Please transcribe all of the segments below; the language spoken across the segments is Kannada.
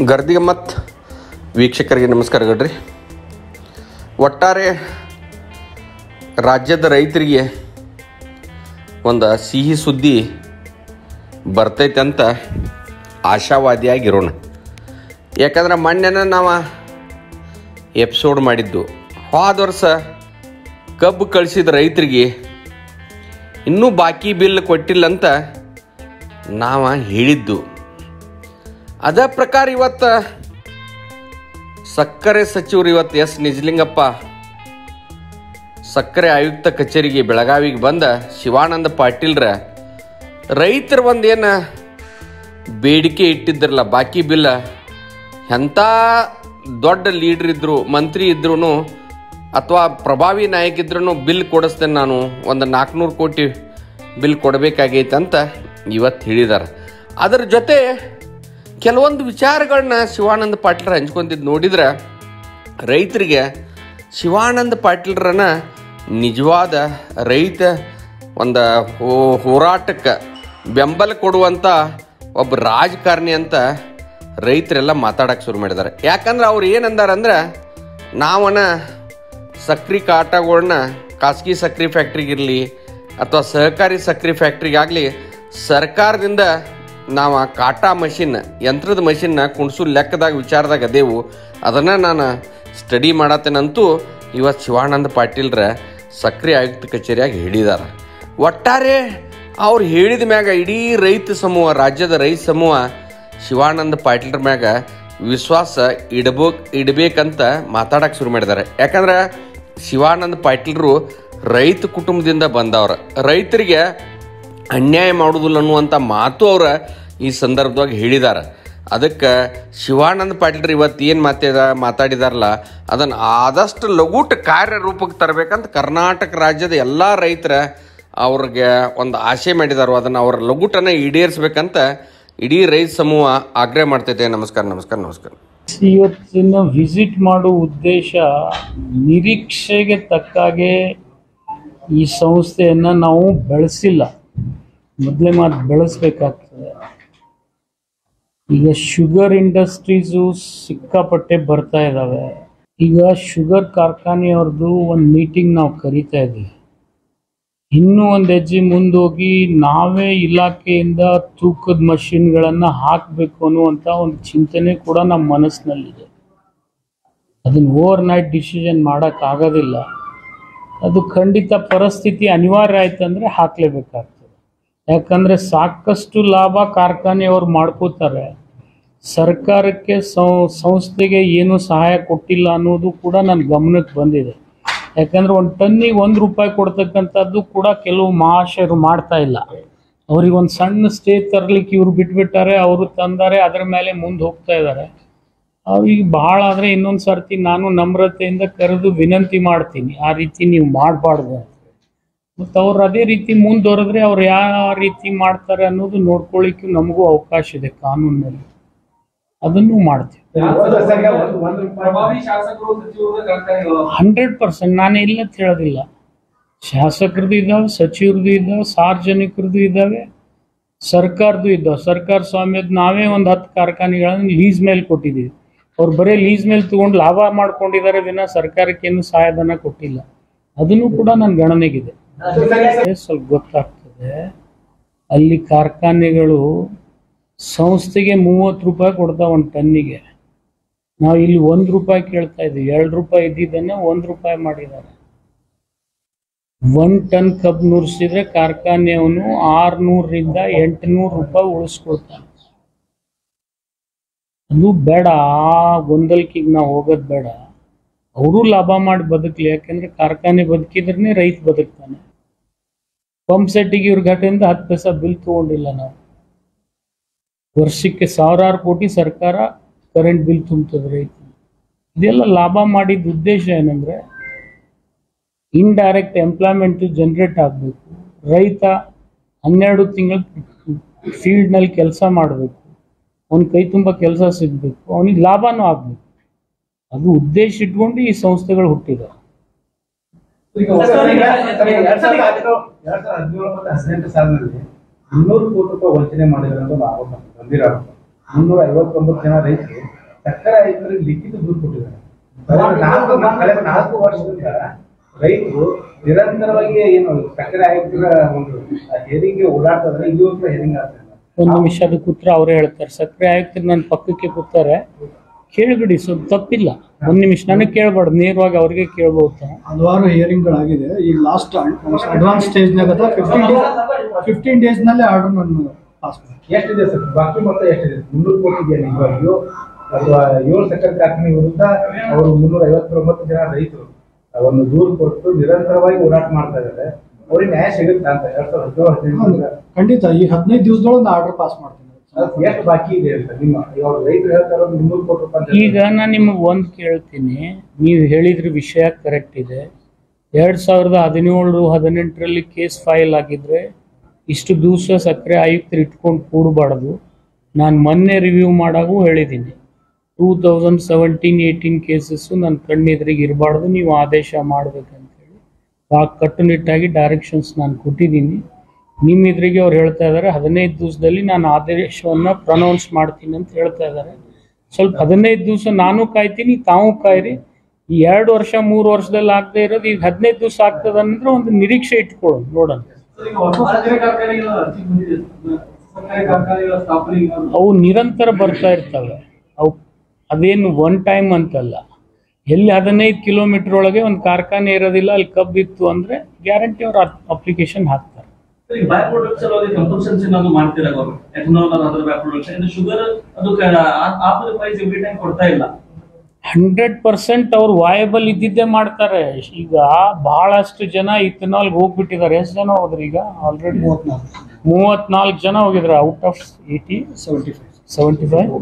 ಗರ್ದಿಗಮ್ಮತ್ ವೀಕ್ಷಕರಿಗೆ ನಮಸ್ಕಾರಗಳ್ರಿ ಒಟ್ಟಾರೆ ರಾಜ್ಯದ ರೈತರಿಗೆ ಒಂದು ಸಿಹಿ ಸುದ್ದಿ ಬರ್ತೈತೆ ಅಂತ ಆಶಾವಾದಿಯಾಗಿರೋಣ ಯಾಕಂದ್ರೆ ಮೊನ್ನೆನ ನಾವು ಎಪಿಸೋಡ್ ಮಾಡಿದ್ದು ಹೋದ ವರ್ಷ ಕಬ್ಬು ಕಳಿಸಿದ ರೈತರಿಗೆ ಇನ್ನೂ ಬಾಕಿ ಬಿಲ್ ಕೊಟ್ಟಿಲ್ಲ ಅಂತ ನಾವು ಹೇಳಿದ್ದು ಅದ ಪ್ರಕಾರ ಇವತ್ತು ಸಕ್ಕರೆ ಸಚಿವರು ಇವತ್ತು ಎಸ್ ನಿಜಲಿಂಗಪ್ಪ ಸಕ್ಕರೆ ಆಯುಕ್ತ ಕಚೇರಿಗೆ ಬೆಳಗಾವಿಗೆ ಬಂದ ಶಿವಾನಂದ ಪಾಟೀಲ್ರ ರೈತರ ಒಂದೇನು ಬೇಡಿಕೆ ಇಟ್ಟಿದ್ರಲ್ಲ ಬಾಕಿ ಬಿಲ್ಲ ಎಂಥ ದೊಡ್ಡ ಲೀಡ್ರ್ ಇದ್ರು ಮಂತ್ರಿ ಇದ್ರು ಅಥವಾ ಪ್ರಭಾವಿ ನಾಯಕ ಇದ್ರೂ ಬಿಲ್ ಕೊಡಿಸ್ತೇನೆ ನಾನು ಒಂದು ನಾಲ್ಕುನೂರು ಕೋಟಿ ಬಿಲ್ ಕೊಡಬೇಕಾಗೈತೆ ಅಂತ ಇವತ್ತು ಹೇಳಿದ್ದಾರೆ ಅದರ ಜೊತೆ ಕೆಲವೊಂದು ವಿಚಾರಗಳನ್ನ ಶಿವಾನಂದ ಪಾಟೀಲ್ರ ಹಂಚ್ಕೊಂತಿದ್ದು ನೋಡಿದ್ರೆ ರೈತರಿಗೆ ಶಿವಾನಂದ ಪಾಟೀಲ್ರನ್ನ ನಿಜವಾದ ರೈತ ಒಂದು ಹೋ- ಹೋರಾಟಕ್ಕೆ ಬೆಂಬಲ ಕೊಡುವಂಥ ಒಬ್ಬ ರಾಜಕಾರಣಿ ಅಂತ ರೈತರೆಲ್ಲ ಮಾತಾಡಕ್ಕೆ ಶುರು ಮಾಡಿದ್ದಾರೆ ಯಾಕಂದ್ರೆ ಅವ್ರು ಏನಂದಾರ ಅಂದ್ರೆ ನಾವನ ಸಕ್ರೆ ಕಾಟಗಳನ್ನ ಖಾಸಗಿ ಸಕ್ರೆ ಫ್ಯಾಕ್ಟ್ರಿಗಿರಲಿ ಅಥವಾ ಸಹಕಾರಿ ಸಕ್ರೆ ಫ್ಯಾಕ್ಟ್ರಿಗಾಗಲಿ ಸರ್ಕಾರದಿಂದ ನಾವು ಕಾಟಾ ಮಷಿನ್ ಯಂತ್ರದ ಮಷಿನ್ನ ಕುಣಿಸು ಲೆಕ್ಕದಾಗ ವಿಚಾರದಾಗ ಅದೇವು ಅದನ್ನು ನಾನು ಸ್ಟಡಿ ಮಾಡತ್ತೇನಂತೂ ಇವತ್ತು ಶಿವಾನಂದ ಪಾಟೀಲ್ರ ಸಕ್ರೆ ಆಯುಕ್ತ ಕಚೇರಿಯಾಗಿ ಹೇಳಿದಾರ ಒಟ್ಟಾರೆ ಅವ್ರು ಹೇಳಿದ ಮ್ಯಾಗ ಇಡೀ ರೈತ ಸಮೂಹ ರಾಜ್ಯದ ರೈತ ಸಮೂಹ ಶಿವಾನಂದ ಪಾಟೀಲ್ರ ಮ್ಯಾಗ ವಿಶ್ವಾಸ ಇಡಬೋ ಇಡಬೇಕಂತ ಮಾತಾಡಕ್ಕೆ ಶುರು ಮಾಡಿದ್ದಾರೆ ಯಾಕಂದ್ರೆ ಶಿವಾನಂದ ಪಾಟೀಲ್ರು ರೈತ ಕುಟುಂಬದಿಂದ ಬಂದವ್ರ ರೈತರಿಗೆ ಅನ್ಯಾಯ ಮಾಡುವುದಿಲ್ಲ ಅನ್ನುವಂಥ ಮಾತು ಅವ್ರ ಈ ಸಂದರ್ಭದಾಗ ಹೇಳಿದಾರ ಅದಕ್ಕೆ ಶಿವಾನಂದ ಪಾಟೀಲ್ರು ಇವತ್ತು ಏನು ಮಾತಾಡ ಮಾತಾಡಿದಾರಲ್ಲ ಅದನ್ನು ಆದಷ್ಟು ಲಘುಟ ಕಾರ್ಯರೂಪಕ್ಕೆ ತರಬೇಕಂತ ಕರ್ನಾಟಕ ರಾಜ್ಯದ ಎಲ್ಲ ರೈತರ ಅವ್ರಿಗೆ ಒಂದು ಆಶೆ ಮಾಡಿದಾರೋ ಅದನ್ನು ಅವ್ರ ಲಘುಟನ ಈಡೇರಿಸ್ಬೇಕಂತ ಇಡೀ ರೈತ ಸಮೂಹ ಆಗ್ರಹ ಮಾಡ್ತೈತೆ ನಮಸ್ಕಾರ ನಮಸ್ಕಾರ ನಮಸ್ಕಾರ ಇವತ್ತಿನ ವಿಸಿಟ್ ಮಾಡೋ ಉದ್ದೇಶ ನಿರೀಕ್ಷೆಗೆ ತಕ್ಕಾಗೆ ಈ ಸಂಸ್ಥೆಯನ್ನು ನಾವು ಬೆಳೆಸಿಲ್ಲ ಮೊದಲೇ ಮಾತು ಬೆಳೆಸ್ಬೇಕಾಗ್ತದೆ ಈಗ ಶುಗರ್ ಇಂಡಸ್ಟ್ರೀಸು ಸಿಕ್ಕಾಪಟ್ಟೆ ಬರ್ತಾ ಇದ್ದಾವೆ ಈಗ ಶುಗರ್ ಕಾರ್ಖಾನೆಯವ್ರದ್ದು ಒಂದು ಮೀಟಿಂಗ್ ನಾವು ಕರಿತಾ ಇದ್ದೀವಿ ಇನ್ನೂ ಒಂದು ಹೆಜ್ಜೆ ಮುಂದೋಗಿ ನಾವೇ ಇಲಾಖೆಯಿಂದ ತೂಕದ ಮಷಿನ್ಗಳನ್ನು ಹಾಕಬೇಕು ಅನ್ನುವಂಥ ಒಂದು ಚಿಂತನೆ ಕೂಡ ನಮ್ಮ ಮನಸ್ಸಿನಲ್ಲಿದೆ ಅದನ್ನು ಓವರ್ ನೈಟ್ ಡಿಸಿಷನ್ ಮಾಡೋಕ್ಕಾಗೋದಿಲ್ಲ ಅದು ಖಂಡಿತ ಪರಿಸ್ಥಿತಿ ಅನಿವಾರ್ಯ ಆಯ್ತಂದರೆ ಹಾಕಲೇಬೇಕಾಗ್ತದೆ ಯಾಕಂದರೆ ಸಾಕಷ್ಟು ಲಾಭ ಕಾರ್ಖಾನೆಯವ್ರು ಮಾಡ್ಕೋತಾರೆ ಸರ್ಕಾರಕ್ಕೆ ಸಂ- ಸಂಸ್ಥೆಗೆ ಏನು ಸಹಾಯ ಕೊಟ್ಟಿಲ್ಲ ಅನ್ನೋದು ಕೂಡ ನನ್ನ ಗಮನಕ್ಕೆ ಬಂದಿದೆ ಯಾಕಂದ್ರೆ ಒಂದು ಟನ್ನಿಗೆ ಒಂದು ರೂಪಾಯಿ ಕೊಡ್ತಕ್ಕಂಥದ್ದು ಕೂಡ ಕೆಲವು ಮಹಾಶಯರು ಮಾಡ್ತಾ ಇಲ್ಲ ಅವ್ರಿಗೆ ಒಂದು ಸಣ್ಣ ಸ್ಟೇಜ್ ತರಲಿಕ್ಕೆ ಇವ್ರು ಬಿಟ್ಬಿಟ್ಟಾರೆ ಅವರು ತಂದಾರೆ ಅದರ ಮೇಲೆ ಮುಂದೆ ಹೋಗ್ತಾ ಇದ್ದಾರೆ ಅವ್ರಿಗೆ ಬಹಳ ಆದರೆ ಇನ್ನೊಂದು ಸರ್ತಿ ನಾನು ನಮ್ರತೆಯಿಂದ ಕರೆದು ವಿನಂತಿ ಮಾಡ್ತೀನಿ ಆ ರೀತಿ ನೀವು ಮಾಡಬಾರ್ದು ಅಂತ ಮತ್ತು ಅವ್ರು ಅದೇ ರೀತಿ ಮುಂದುವರೆದ್ರೆ ಅವ್ರು ಯಾವ ರೀತಿ ಮಾಡ್ತಾರೆ ಅನ್ನೋದು ನೋಡ್ಕೊಳ್ಳಿಕ್ಕೆ ನಮಗೂ ಅವಕಾಶ ಇದೆ ಕಾನೂನಿನಲ್ಲಿ ಅದನ್ನು ಮಾಡ್ತೀವಿ ಪ್ರಭಾವಿ ಶಾಸಕರು ಸಚಿವರು ಕಾರ್ಖಾನೆಗಳು ಹಂಡ್ರೆಡ್ ಪರ್ಸೆಂಟ್ ನಾನು ಇಲ್ಲ ಅಂತ ಹೇಳೋದಿಲ್ಲ ಶಾಸಕರದ್ದು ಇದ್ದಾವೆ ಸಚಿವರದ್ದು ಇದ್ದಾವೆ ಸಾರ್ವಜನಿಕರದ್ದು ಇದ್ದಾವೆ ಸರ್ಕಾರದ್ದು ಇದ್ದಾವೆ ಸರ್ಕಾರ ಸ್ವಾಮ್ಯದ ನಾವೇ ಒಂದು ಹತ್ತು ಕಾರ್ಖಾನೆಗಳನ್ನು ಲೀಸ್ ಮೇಲೆ ಕೊಟ್ಟಿದ್ದೀವಿ ಅವ್ರು ಬರೀ ಲೀಸ್ ಮೇಲೆ ತಗೊಂಡು ಲಾಭ ಮಾಡ್ಕೊಂಡಿದ್ದಾರೆ ವಿನ ಸರ್ಕಾರಕ್ಕೆ ಏನು ಸಹಾಯಧನ ಕೊಟ್ಟಿಲ್ಲ ಅದನ್ನು ಕೂಡ ನನ್ನ ಗಣನೆಗಿದೆ ಸ್ವಲ್ಪ ಗೊತ್ತಾಗ್ತದೆ ಅಲ್ಲಿ ಕಾರ್ಖಾನೆಗಳು ಸಂಸ್ಥೆಗೆ ಮೂವತ್ತು ರೂಪಾಯಿ ಕೊಡ್ತಾವೆ ಒಂದು ಟನ್ನಿಗೆ ನಾವು ಇಲ್ಲಿ ಒಂದು ರೂಪಾಯಿ ಕೇಳ್ತಾ ಇದ್ದೀವಿ ಎರಡು ರೂಪಾಯಿ ಇದ್ದಿದ್ದನ್ನೇ ಒಂದು ರೂಪಾಯಿ ಮಾಡಿದ್ದಾರೆ ಒಂದು ಟನ್ ಕಬ್ಬು ನುರಿಸಿದ್ರೆ ಕಾರ್ಖಾನೆಯವನು ಆರ್ನೂರರಿಂದ ಎಂಟುನೂರು ರೂಪಾಯಿ ಉಳಿಸ್ಕೊಳ್ತಾನೆ ಅದು ಬೇಡ ಆ ಗೊಂದಲಕ್ಕಿಗೆ ನಾವು ಹೋಗೋದು ಬೇಡ ಅವರು ಲಾಭ ಮಾಡಿ ಬದುಕಲಿ ಯಾಕೆಂದ್ರೆ ಕಾರ್ಖಾನೆ ಬದುಕಿದ್ರೆ ರೈತ ಬದುಕ್ತಾನೆ ಪಂಪ್ ಸೆಟ್ಟಿಗೆ ಇವ್ರ ಘಟನೆಯಿಂದ ಹತ್ತು ಪೈಸಾ ಬಿಲ್ ತಗೊಂಡಿಲ್ಲ ನಾವು ವರ್ಷಕ್ಕೆ ಸಾವಿರಾರು ಕೋಟಿ ಸರ್ಕಾರ ಕರೆಂಟ್ ಬಿಲ್ ತುಂಬ್ತದೆ ರೈತ ಇದೆಲ್ಲ ಲಾಭ ಮಾಡಿದ ಉದ್ದೇಶ ಏನಂದ್ರೆ ಇಂಡೈರೆಕ್ಟ್ ಎಂಪ್ಲಾಯ್ಮೆಂಟ್ ಜನರೇಟ್ ಆಗಬೇಕು ರೈತ ಹನ್ನೆರಡು ತಿಂಗಳು ಫೀಲ್ಡ್ನಲ್ಲಿ ಕೆಲಸ ಮಾಡಬೇಕು ಅವನ ಕೈ ತುಂಬ ಕೆಲಸ ಸಿಗಬೇಕು ಅವನಿಗೆ ಲಾಭನೂ ಆಗಬೇಕು ಅದು ಉದ್ದೇಶ ಇಟ್ಕೊಂಡು ಈ ಸಂಸ್ಥೆಗಳು ಹುಟ್ಟಿದಾವೆ ಈಗ ಎರಡ್ ಸಾವಿರದ ಹದಿನೇಳು ಎರಡ್ ಸಾವಿರದ ಹದಿನೇಳು ಮತ್ತು ಹದಿನೆಂಟು ಸಾಲಿನಲ್ಲಿ ಮುನ್ನೂರು ಕೋಟಿ ರೂಪಾಯಿ ವಂಚನೆ ಮಾಡಿದ್ರೆ ಅಂತ ಒಂದು ಆರೋಪ ಗಂಭೀರ ಆರೋಪ ಮುನ್ನೂರ ಐವತ್ತೊಂಬತ್ತು ಜನ ರೈತರು ಸಕ್ಕರೆ ಆಯುಕ್ತರಿಗೆ ಲಿಖಿತ ದೂರು ಕೊಟ್ಟಿದ್ದಾರೆ ಕಳೆದ ನಾಲ್ಕು ಕಳೆದ ನಾಲ್ಕು ವರ್ಷದಿಂದ ರೈತರು ನಿರಂತರವಾಗಿ ಏನು ಸಕ್ಕರೆ ಆಯುಕ್ತರ ಒಂದು ಹೆರಿಗೆ ಓಡಾಡ್ತದ್ರೆ ಇದುವರೆಗೂ ಹೆರಿಂಗ್ ಆಗ್ತಿಲ್ಲ ಒಂದು ನಿಮಿಷ ಅದಕ್ಕೆ ಉತ್ತರ ಅವರೇ ಹೇಳ್ತಾರೆ ಸಕ್ಕರೆ ಆಯುಕ್ತರು ನನ್ನ ಪಕ್ಕಕ್ಕೆ ಕೂತಾರೆ ಕೇಳ್ಬಿಡಿ ಸ್ವಲ್ಪ ತಪ್ಪಿಲ್ಲ ಒಂದು ನಿಮಿಷ ನನಗೆ ಕೇಳ್ಬಾರ್ದು ನೇರವಾಗಿ ಅವ್ರಿಗೆ ಕೇಳ್ಬೋದು ತಾವು. ಹಲವಾರು ಹಿಯರಿಂಗ್ಗಳಾಗಿದೆ ಈಗ ಲಾಸ್ಟ್ ಅಡ್ವಾನ್ಸ್ ಸ್ಟೇಜ್ನಾಗ ಫಿಫ್ಟೀನ್ ಡೇಸ್ ಫಿಫ್ಟೀನ್ ಡೇಸ್ನಲ್ಲೇ ಆರ್ಡರ್ ನಾನು ಪಾಸ್ ಮಾಡಿ ಎಷ್ಟಿದೆ ಸರ್ ಬಾಕಿ ಮೊತ್ತ ಎಷ್ಟಿದೆ ಮುನ್ನೂರು ಕೋಟಿ ಇದೆಯಾ ನಿಜವಾಗಿಯೂ ಅಥವಾ ಏಳು ಸಕ್ಕರೆ ಕಾರ್ಖಾನೆ ವಿರುದ್ಧ ಅವರು ಮುನ್ನೂರ ಐವತ್ತೊಂಬತ್ತು ಜನ ರೈತರು ಒಂದು ದೂರು ಕೊಟ್ಟು ನಿರಂತರವಾಗಿ ಹೋರಾಟ ಮಾಡ್ತಾ ಇದ್ದಾರೆ ಅವ್ರಿಗೆ ನ್ಯಾಯ ಸಿಗುತ್ತಾ ಅಂತ ಎರಡ್ ಸಾವಿರದ ಹದಿನೇಳು ಹದಿನೆಂಟು ಖಂಡಿತ ಈ ಹದಿನೈದು ದಿವಸದೊಳಗೆ ನಾನು ಆರ್ಡರ್ ಪಾಸ್ ಮಾಡ್ತೀನಿ ಎಷ್ಟು ಬಾಕಿ ಇದೆ ಅಂತ ನಿಮ್ಮ ಇವಾಗ ರೈತರು ಹೇಳ್ತಾರೆ ಮುನ್ನೂರು ಕೋಟಿ ರೂಪಾಯಿ ಅಂತ ಈಗ ನಾನು ನಿಮಗೆ ಒಂದು ಕೇಳ್ತೀನಿ ನೀವು ಹೇಳಿದ್ರ ವಿಷಯ ಕರೆಕ್ಟ್ ಇದೆ ಎರಡು ಸಾವಿರದ ಹದಿನೇಳು ಹದಿನೆಂಟರಲ್ಲಿ ಕೇಸ್ ಫೈಲ್ ಆಗಿದ್ರೆ ಇಷ್ಟು ದಿವಸ ಸಕ್ಕರೆ ಆಯುಕ್ತರು ಇಟ್ಕೊಂಡು ಕೂಡಬಾರ್ದು ನಾನು ಮೊನ್ನೆ ರಿವ್ಯೂ ಮಾಡಾಗೂ ಹೇಳಿದ್ದೀನಿ two thousand seventeen eighteen cases ನನ್ನ ಕಣ್ಣೆದುರಿಗೆ ಇರಬಾರ್ದು ನೀವು ಆದೇಶ ಮಾಡಬೇಕಂತೇಳಿ ಆ ಕಟ್ಟುನಿಟ್ಟಾಗಿ ಡೈರೆಕ್ಷನ್ಸ್ ನಾನು ಕೊಟ್ಟಿದ್ದೀನಿ ನಿಮ್ಮ ಎದುರಿಗೆ ಅವ್ರು ಹೇಳ್ತಾ ಇದ್ದಾರೆ ಹದಿನೈದು ದಿವಸದಲ್ಲಿ ನಾನು ಆದೇಶವನ್ನು ಪ್ರೊನೌನ್ಸ್ ಮಾಡ್ತೀನಿ ಅಂತ ಹೇಳ್ತಾ ಇದ್ದಾರೆ ಸ್ವಲ್ಪ ಹದಿನೈದು ದಿವಸ ನಾನು ಕಾಯ್ತೀನಿ ತಾವು ಕಾಯ್ರಿ ಈ ಎರಡು ವರ್ಷ ಮೂರು ವರ್ಷದಲ್ಲಿ ಆಗದೆ ಇರೋದು ಈಗ ಹದಿನೈದು ದಿವಸ ಆಗ್ತದೆ ಅಂದ್ರೆ ಒಂದು ನಿರೀಕ್ಷೆ ಇಟ್ಕೊಳ್ಳೋಣ ನೋಡೋಣ ಈಗ ಹೊಸ ಸಕ್ಕರೆ ಕಾರ್ಖಾನೆಗಳ ಅರ್ಜಿ ಬಂದಿದೆ ಸಕ್ಕರೆ ಕಾರ್ಖಾನೆಗಳ ಸ್ಥಾಪನೆಗೆ ಅವು ನಿರಂತರ ಬರ್ತಾ ಇರ್ತವೆ ಅವು ಅದೇನು ಒನ್ ಟೈಮ್ ಅಂತಲ್ಲ ಎಲ್ಲಿ ಹದಿನೈದು ಕಿಲೋಮೀಟರ್ ಒಳಗೆ ಒಂದು ಕಾರ್ಖಾನೆ ಇರೋದಿಲ್ಲ ಅಲ್ಲಿ ಕಬ್ಬಿತ್ತು ಅಂದ್ರೆ ಗ್ಯಾರಂಟಿ ಅವ್ರು ಅಪ್ಲಿಕೇಶನ್ ಹಾಕ್ತಾರೆ ಈಗ ಬೈ ಪ್ರಾಡಕ್ಟ್ಸ್ ಅಲ್ಲಿ ಕಂಪಲ್ಸನ್ಸ್ ಏನಾದ್ರು ಮಾಡ್ತೀರಾ ಗೌರ್ಮೆಂಟ್ ಎಥನಾಲ್ ಅದರ ಬೈ ಪ್ರಾಡಕ್ಟ್ಸ್ ಅಂದ್ರೆ ಶುಗರ್ ಅದು ಆಪದ ಪ್ರೈಸ್ ಎವ್ರಿ ಟೈಮ್ ಕೊಡ್ತಾ ಇಲ್ಲ ಹಂಡ್ರೆಡ್ ಪರ್ಸೆಂಟ್ ಅವ್ರು ವಾಯಬಲ್ ಇದ್ದಿದ್ದೇ ಮಾಡ್ತಾರೆ ಈಗ ಬಹಳಷ್ಟು ಜನ ಇಥನಾಲ್ಗೆ ಹೋಗ್ಬಿಟ್ಟಿದ್ದಾರೆ ಎಷ್ಟು ಜನ ಹೋದ್ರಿ ಈಗ ಆಲ್ರೆಡಿ ಮೂವತ್ನಾಲ್ಕು ಮೂವತ್ನಾಲ್ಕು ಜನ ಹೋಗಿದ್ದಾರೆ out of eighty seventy five seventy five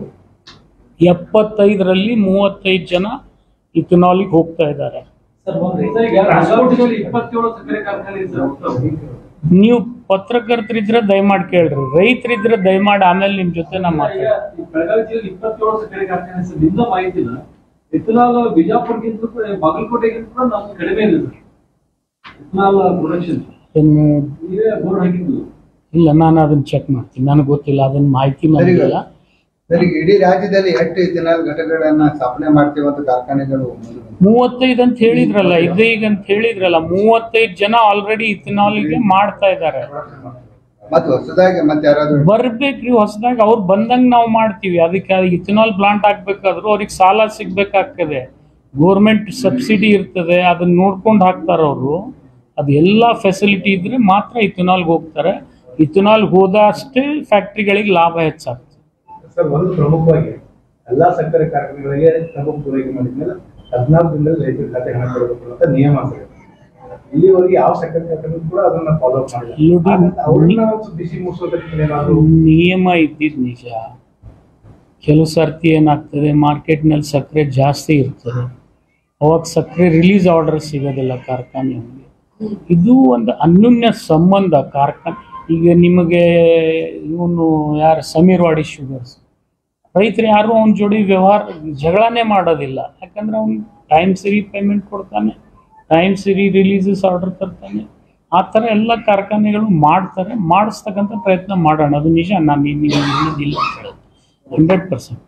ಎಪ್ಪತ್ತೈದರಲ್ಲಿ ಮೂವತ್ತೈದು ಜನ ಇಥನಾಲಿಗೆ ಹೋಗ್ತಾ ಇದ್ದಾರೆ ಸರ್ ಈಗ ರಾಜಕೋಟೆಯಲ್ಲಿ ಇಪ್ಪತ್ತೇಳು ಸಕ್ಕರೆ ಕಾರ್ಖಾನೆ ಇದೆ ಸರ್ ಒಟ್ಟು. ನೀವು ಪತ್ರಕರ್ತರಿದ್ರೆ ದಯಮಾಡಿ ಕೇಳ್ರಿ ರೈತರಿದ್ರೆ ದಯಮಾಡಿ ಆಮೇಲೆ ನಿಮ್ ಜೊತೆ ನಾ ಈಗ ಮಾತಾಡ್ತೀನಿ ಈ ಬೆಳಗಾವಿ ಜಿಲ್ಲೆಯಲ್ಲಿ ಇಪ್ಪತ್ತೇಳು ಸಕ್ಕರೆ ಕಾರ್ಖಾನೆ ಸರ್ ನಿಮ್ದ ಮಾಹಿತಿ ಇಲ್ಲ ಇಥನಾಲ್ ಬಿಜಾಪುರ್ಗಿಂತ ಕೂಡ ಬಾಗಲಕೋಟೆಗಿಂತ ಕೂಡ ನಮ್ದು ಕಡಿಮೆ ಇದೆ ಸರ್ ಇಥನಾಲ್ ಪ್ರೊಡಕ್ಷನ್ ಅದನ್ನು ನೀವೇ ಬೋರ್ಡ್ ಹಾಕಿದ್ದು ಇಲ್ಲ ನಾನು ಅದನ್ನ ಚೆಕ್ ಮಾಡ್ತೀನಿ ನನಗೆ ಗೊತ್ತಿಲ್ಲ ಅದನ್ನ ಮಾಹಿತಿ ನನಗಿಲ್ಲ ಸರ್ ಈಗ ಇಡೀ ರಾಜ್ಯದಲ್ಲಿ ಎಷ್ಟು ಇಥೆನಾಲ್ ಘಟಕಗಳನ್ನ ಸ್ಥಾಪನೆ ಮಾಡ್ತೀವಿ ಅಂತ ಕಾರ್ಖಾನೆಗಳು ಮುಂದೆ ಬಂದಿವೆ. ಮೂವತ್ತೈದು ಅಂತ ಹೇಳಿದ್ರಲ್ಲ ಇದೀಗ ಅಂತ ಹೇಳಿದ್ರಲ್ಲ ಮೂವತ್ತೈದು ಜನ ಆಲ್ರೆಡಿ ಇಥನಾಲಿಗೆ ಮಾಡ್ತಾ ಇದ್ದಾರೆ ಮತ್ತೆ ಹೊಸದಾಗಿ ಮತ್ತೆ ಯಾರಾದ್ರೂ ಬರ್ಬೇಕ್ರಿ ಹೊಸದಾಗಿ ಅವ್ರು ಬಂದಂಗ ನಾವು ಮಾಡ್ತೀವಿ ಅದಕ್ಕೆ ಇಥನಾಲ್ ಪ್ಲಾಂಟ್ ಹಾಕ್ಬೇಕಾದ್ರೂ ಅವ್ರಿಗೆ ಸಾಲ ಸಿಗ್ಬೇಕಾಗ್ತದೆ ಗೋರ್ಮೆಂಟ್ ಸಬ್ಸಿಡಿ ಇರ್ತದೆ ಅದನ್ನ ನೋಡ್ಕೊಂಡು ಹಾಕ್ತಾರ ಅವರು ಅದು ಎಲ್ಲ ಫೆಸಿಲಿಟಿ ಇದ್ರೆ ಮಾತ್ರ ಇಥನಾಲ್ಗೆ ಹೋಗ್ತಾರೆ ಇಥನಾಲ್ಗೆ ಹೋದಷ್ಟೇ ಫ್ಯಾಕ್ಟ್ರಿಗಳಿಗೆ ಲಾಭ ಹೆಚ್ಚಾಗ್ತದೆ ಸರ್ ಒಂದು ಪ್ರಮುಖವಾಗಿ ಎಲ್ಲಾ ಸಕ್ಕರೆ ಕಾರ್ಖಾನೆಗಳಿಗೆ ಕಬ್ಬು ಪೂರೈಕೆ ಮಾಡಿದ್ಮೇಲೆ ಹದಿನಾಲ್ಕು ದಿನದಲ್ಲಿ ರೈತರ ಖಾತೆ ಹಣ ಕೊಡಬೇಕು ಅಂತ ನಿಯಮ ಇದೆ ಇಲ್ಲಿವರೆಗೆ ಯಾವ ಸಕ್ಕರೆ ಕಾರ್ಖಾನೆ ಕೂಡ ಅದನ್ನ ಫಾಲೋ ಅಪ್ ಮಾಡಿಲ್ಲ ನೋಡಿ, ಆದ್ರೆ ಅವ್ರನ್ನ ಒಂದು ಬಿಸಿ ಮುಗಿಸೋದಕ್ಕೆ ಏನಾದ್ರು ನಿಯಮ ಇದ್ದಿದ್ದು ನಿಜ ಕೆಲವು ಸರ್ತಿ ಏನಾಗ್ತದೆ ಮಾರ್ಕೆಟ್ನಲ್ಲಿ ಸಕ್ಕರೆ ಜಾಸ್ತಿ ಇರ್ತದೆ ಅವಾಗ ಸಕ್ಕರೆ ರಿಲೀಸ್ ಆರ್ಡರ್ ಸಿಗೋದಿಲ್ಲ ಕಾರ್ಖಾನೆಯವರಿಗೆ ಇದು ಒಂದು ಅನ್ಯೋನ್ಯ ಸಂಬಂಧ ಕಾರ್ಖಾನೆ ಈಗ ನಿಮಗೆ ಇವನು ಯಾರು ಸಮೀರ್ ವಾಡಿ ಶುಗರ್ಸ್ ರೈತರು ಯಾರು ಅವನ ಜೋಡಿ ವ್ಯವಹಾರ ಜಗಳನೇ ಮಾಡೋದಿಲ್ಲ ಯಾಕಂದ್ರೆ ಅವ್ನು ಟೈಮ್ ಸರಿ ಪೇಮೆಂಟ್ ಕೊಡ್ತಾನೆ ಟೈಮ್ ಸರಿ ರಿಲೀಸಸ್ ಆರ್ಡರ್ ತರ್ತಾನೆ ಆ ಥರ ಎಲ್ಲ ಕಾರ್ಖಾನೆಗಳು ಮಾಡ್ತಾರೆ ಮಾಡಿಸ್ತಕ್ಕಂಥ ಪ್ರಯತ್ನ ಮಾಡೋಣ ಅದು ನಿಜ ನಾನು ನೀವು ಹೇಳಿದಿಲ್ಲ ಹಂಡ್ರೆಡ್ ಪರ್ಸೆಂಟ್